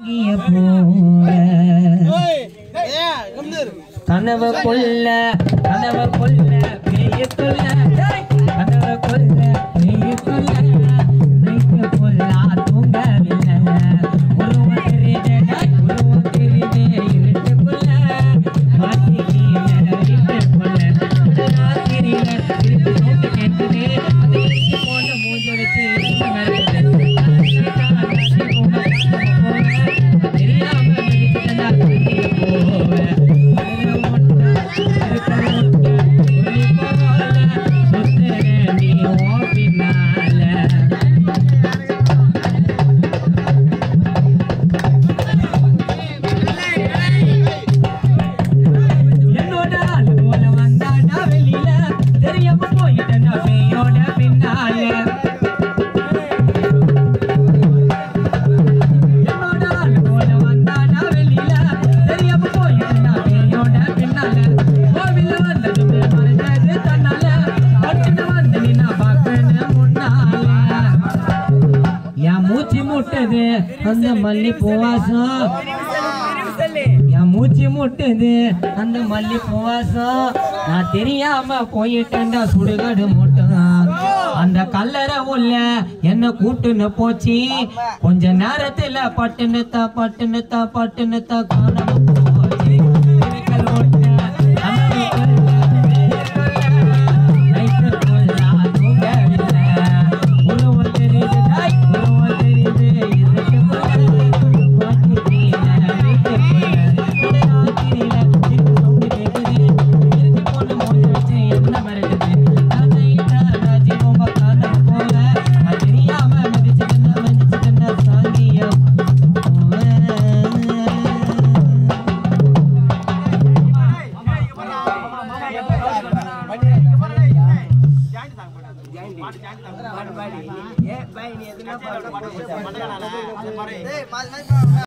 எங்கிய போற கனவு கொல்ல கனவு கொல்ல பேய கொல்ல கனவு கொல்ல பேய கொல்ல நைட்டு கொல்லா தூங்கவில்லை உருவம் தெரிஞ்ச உருவம் தெரிஞ்ச இருட்டு கொல்ல மாட்டிக்கிய இருட்டு கொல்ல ராத்திரியில இருட்டு சோட்டு கேட்டதே அதை இட்டு போல மூஞ்சி வச்சு இருட்டு மிரட்டுது. தெரியாம மிதிச்சுட்டா வெளிய போவேன் என்னோட ஆளு போல வந்தாடா வெளியில தெரியாம போயிட்டா பேயோட பின்னால என்னோட ஆளு போல வந்தாடா வெளியில தெரியாம போயிட்டா பேயோட பின்னால கோவில்ல வந்தது மறைஞ்சது தன்னால பட்டுட்டு வந்து நின்னா பார்க்கணும் முன்னால என் மூச்சு முட்டது அந்த மல்லி பூவாசம் என் மூச்சு முட்டுது அந்த மல்லி பூவாசம் நான் தெரியாம போயிட்டேன்டா சுடுகாடு மூட்டம் அந்த கல்லறை உள்ள என்ன கூட்டுன்னு போச்சு கொஞ்ச நேரத்துல பட்டுன்னு தா பட்டுன்னு தா பட்டுன்னு தா காணாம போச்சு இருக்கல் ஓட்ட, அம்பி கொல்ல, வேலி கொல்ல, நைட்டு கொல்ல, தூங்கவில்லை. உருவம் தெரியுது, டேய், உருவம் தெரியுது, இருட்டு கொல்ல, மாட்டு கீழ, வீட்டு கொல்ல, ராத்திரியில இருட்டு sound கேக்குது, இருட்டு போல மூடி வச்சு என்ன மிரட்டுது? நான் நைட்டா ராஜி ரொம்ப காணாம போல, நான் தெரியாம மிதிச்சுட்டேன்னா, மிதிச்சுட்டேன்னா சாங்கியா போவேன். பாட்டு பாடி ஏ பை நீ எதுனா பாடு